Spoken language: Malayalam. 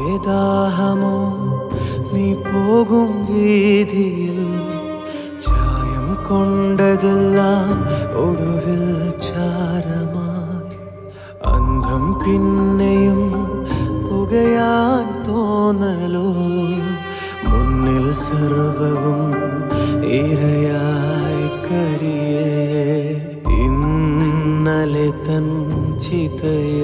ഏതാഹമോ നീ പോകും വീതിയിൽ ചായം കൊണ്ടതെല്ലാം ഒടുവിൽ ചാരമായി അന്ധം പിന്നെയും പുകയാൻ തോന്നലോ മുന്നിൽ സർവവും ഇരയായി കരിയേ ഇന്നലെ തൻ ചിതയെ